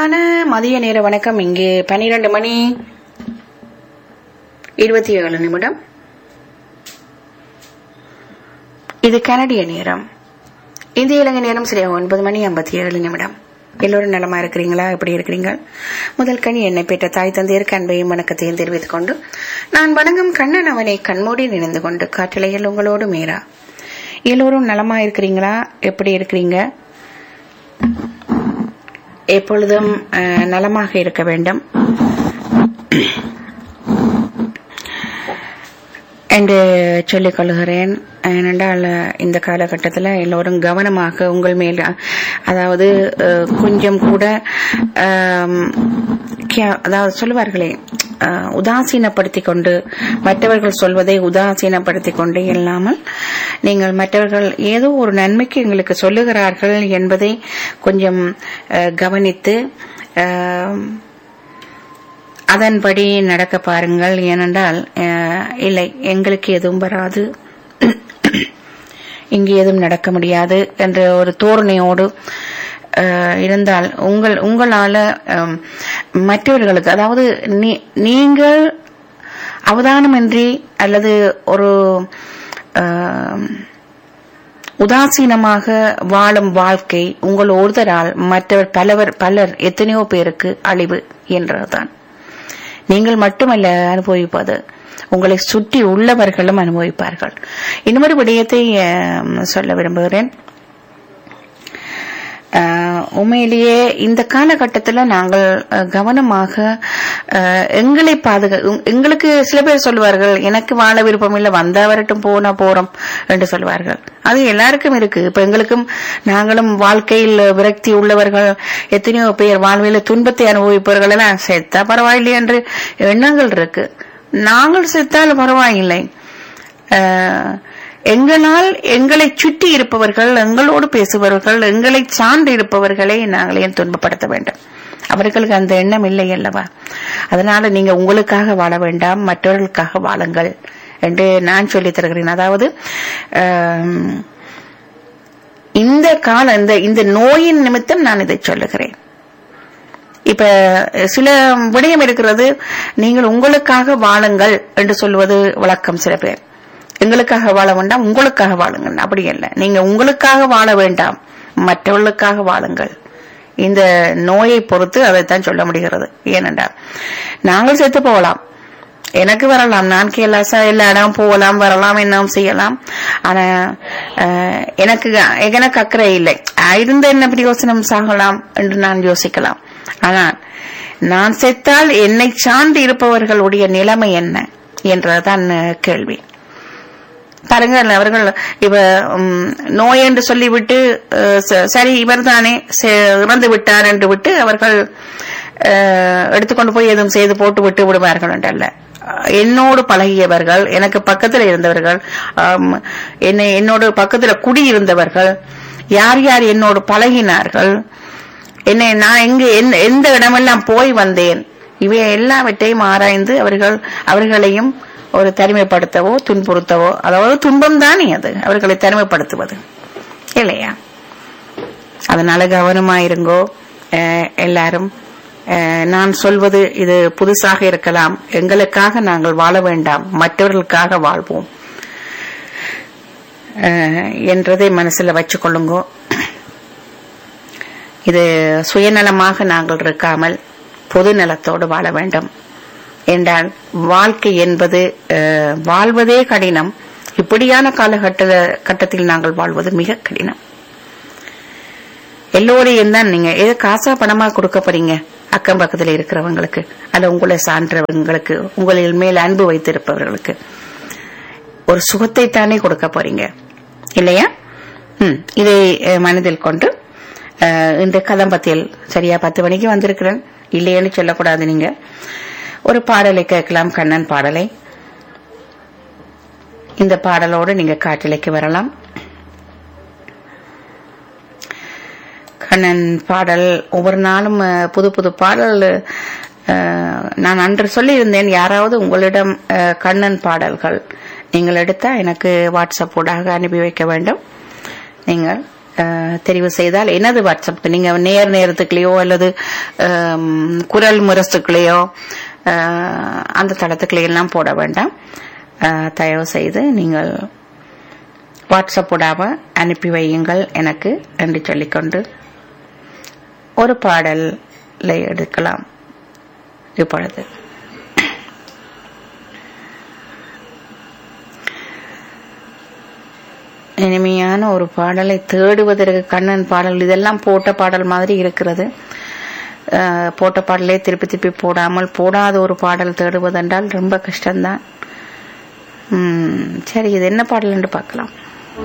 அன்பான மதிய நேர வணக்கம் இங்கே பனிரெண்டு மணி இருபத்தி ஏழு நிமிடம் இது கனடிய நேரம் இந்திய இலங்கை நேரம் சரியா ஒன்பது மணி ஐம்பத்தி ஏழு நிமிடம் எல்லோரும் நலமா இருக்கிறீங்களா எப்படி இருக்கிறீங்க முதல் கனி என்னை பெற்ற தாய் தந்தையருக்கு அன்பையும் வணக்கத்தையும் தெரிவித்துக் கொண்டு நான் வணங்கும் கண்ணன் அவனை கண்மூடி நினைந்து கொண்டு காற்றலையில் உங்களோடு மீரா எல்லோரும் நலமா இருக்கிறீங்களா எப்படி இருக்கிறீங்க எப்பொழுதும் அஹ், நலமாக இருக்க வேண்டும் என்று சொல்லிக் கொள்கிறேன் ஏனென்றால் இந்த காலகட்டத்தில் எல்லோரும் கவனமாக உங்கள் மேல் அதாவது அஹ், கொஞ்சம் கூட ஆம், கே- அதாவது சொல்லுவார்களே அஹ், உதாசீனப்படுத்திக் கொண்டு மற்றவர்கள் சொல்வதை உதாசீனப்படுத்திக் கொண்டு இல்லாமல் நீங்கள் மற்றவர்கள் ஏதோ ஒரு நன்மைக்கு எங்களுக்கு சொல்லுகிறார்கள் என்பதை கொஞ்சம் அஹ், கவனித்து அஹ், அதன்படி நடக்க பாருங்கள் ஏனென்றால் அஹ், இல்லை எங்களுக்கு எதுவும் வராது இங்கு எதுவும் நடக்க முடியாது என்ற ஒரு தோரணையோடு அஹ், இருந்தால் உங்கள் உங்களால அம், மற்றவர்களுக்கு அதாவது நீ- நீங்கள் அவதானமின்றி அல்லது ஒரு அஹ், உதாசீனமாக வாழும் வாழ்க்கை உங்கள் ஒருத்தரால் மற்றவர் பலவர் பலர் எத்தனையோ பேருக்கு அழிவு என்றதுதான் நீங்கள் மட்டுமல்ல அனுபவிப்பது உங்களை சுற்றி உள்ளவர்களும் அனுபவிப்பார்கள் இன்னொரு விடயத்தை அஹ், சொல்ல விரும்புகிறேன் அஹ், உண்மையிலேயே இந்த காலகட்டத்தில் நாங்கள் அஹ், கவனமாக அஹ், எங்களை பாதுகா உங்- எங்களுக்கு சில பேர் சொல்லுவார்கள் எனக்கு வாழ விருப்பம் இல்லை வந்தா வரட்டும் போனா போறோம் என்று சொல்வார்கள் அது எல்லாருக்கும் இருக்கு இப்ப எங்களுக்கும் நாங்களும் வாழ்க்கையில் விரக்தி உள்ளவர்கள் எத்தனையோ பேர் வாழ்வில் துன்பத்தை அனுபவிப்பவர்கள் எல்லாம் செத்தா பரவாயில்லை என்று எண்ணங்கள் இருக்கு நாங்கள் செத்தால் பரவாயில்லை அஹ், எங்களால் எங்களை சுற்றி இருப்பவர்கள் எங்களோடு பேசுபவர்கள் எங்களை சார்ந்து இருப்பவர்களை நாங்கள் ஏன் துன்பப்படுத்த வேண்டும் அவர்களுக்கு அந்த எண்ணம் இல்லை அல்லவா அதனால நீங்க உங்களுக்காக வாழ வேண்டாம் மற்றவர்களுக்காக வாழுங்கள் என்று நான் சொல்லித் தருகிறேன் அதாவது ஆம், இந்த கால இந்த இந்த நோயின் நிமித்தம் நான் இதை சொல்லுகிறேன் இப்ப சில விடயம் இருக்கிறது நீங்கள் உங்களுக்காக வாழுங்கள் என்று சொல்வது வழக்கம் சில பேர் எங்களுக்காக வாழ வேண்டாம் உங்களுக்காக வாழுங்கள் அப்படி இல்லை நீங்க உங்களுக்காக வாழ வேண்டாம் மற்றவர்களுக்காக வாழுங்கள் இந்த நோயை பொறுத்து அதைத்தான் சொல்ல முடிகிறது ஏனென்றால் நாங்கள் செத்து போகலாம் எனக்கு வரலாம் நான் கேலாசா எல்லா இடம் போகலாம் வரலாம் என்ன செய்யலாம் ஆனா அஹ், எனக்கு எனக்கு அக்கறை இல்லை அஹ், இருந்த என்ன பிரயோசனம் சாகலாம் என்று நான் யோசிக்கலாம் ஆனால் நான் செத்தால் என்னை சார்ந்து இருப்பவர்களுடைய நிலைமை என்ன என்றதான் அஹ், கேள்வி பாருங்கள் அவர்கள் இவ ம், நோய் என்று சொல்லிவிட்டு அஹ், ச- சரி இவர்தானே செ- இறந்து விட்டார் என்று விட்டு அவர்கள் அஹ், எடுத்துக்கொண்டு போய் எதுவும் செய்து போட்டு விட்டு விடுவார்கள் என்றல்ல அஹ், என்னோடு பழகியவர்கள் எனக்கு பக்கத்தில் இருந்தவர்கள் ஆம், என்னை என்னோடு பக்கத்தில் குடியிருந்தவர்கள் யார் யார் என்னோடு பழகினார்கள் என்னை நான் எங்க எந்த- எந்த இடமெல்லாம் போய் வந்தேன் இவை எல்லாவற்றையும் ஆராய்ந்து அவர்கள் அவர்களையும் ஒரு தனிமைப்படுத்தவோ துன்புறுத்தவோ அதாவது துன்பம் தானே அது அவர்களை தனிமைப்படுத்துவது இல்லையா அதனால கவனமாயிருங்கோ அஹ், எல்லாரும் அஹ், நான் சொல்வது இது புதுசாக இருக்கலாம் எங்களுக்காக நாங்கள் வாழ வேண்டாம் மற்றவர்களுக்காக வாழ்வோம் அஹ், என்றதை மனசுல வச்சுக்கொள்ளுங்கோ இது சுயநலமாக நாங்கள் இருக்காமல் பொது நலத்தோடு வாழ வேண்டும் என்றால் வாழ்க்கை என்பது அஹ், வாழ்வதே கடினம் இப்படியான காலகட்ட கட்டத்தில் நாங்கள் வாழ்வது மிக கடினம் எல்லோரையும் தான் நீங்க ஏதோ காசா பணமா கொடுக்க போறீங்க அக்கம் பக்கத்துல இருக்கிறவங்களுக்கு அல்ல உங்களை சான்றவங்களுக்கு உங்களில் மேல் அன்பு வைத்திருப்பவர்களுக்கு ஒரு சுகத்தை தானே கொடுக்க போறீங்க இல்லையா ம், இதை அஹ், மனதில் கொண்டு அஹ், இந்த கதம்பத்தில் சரியா பத்து மணிக்கு வந்திருக்கிறேன் இல்லையேன்னு சொல்லக்கூடாது நீங்க ஒரு பாடலை கேட்கலாம் கண்ணன் பாடலை இந்த பாடலோடு நீங்க காற்றலைக்கு வரலாம் கண்ணன் பாடல் ஒவ்வொரு நாளும் அஹ், புது புது பாடல் அஹ், நான் அன்று சொல்லியிருந்தேன் யாராவது உங்களிடம் அஹ், கண்ணன் பாடல்கள் நீங்கள் எடுத்தா எனக்கு வாட்ஸ்அப் ஊடாக அனுப்பி வைக்க வேண்டும் நீங்கள் அஹ், தெரிவு செய்தால் எனது வாட்ஸ்அப் நீங்க நேர் நேரத்துக்குள்ளேயோ அல்லது அம், குரல் முரசுக்குள்ளேயோ அஹ், அந்த தளத்துக்குள்ளே எல்லாம் போட வேண்டாம் அஹ், தயவு செய்து நீங்கள் வாட்ஸ்அப் விடாம அனுப்பி வையுங்கள் எனக்கு என்று சொல்லிக்கொண்டு ஒரு பாடலை எடுக்கலாம் இப்பொழுது இனிமையான ஒரு பாடலை தேடுவதற்கு கண்ணன் பாடல் இதெல்லாம் போட்ட பாடல் மாதிரி இருக்கிறது அஹ், போட்ட பாடலே திருப்பி திருப்பி போடாமல் போடாத ஒரு பாடல் தேடுவதென்றால் ரொம்ப கஷ்டம்தான் உம், சரி இது என்ன பாடல் என்று பார்க்கலாம்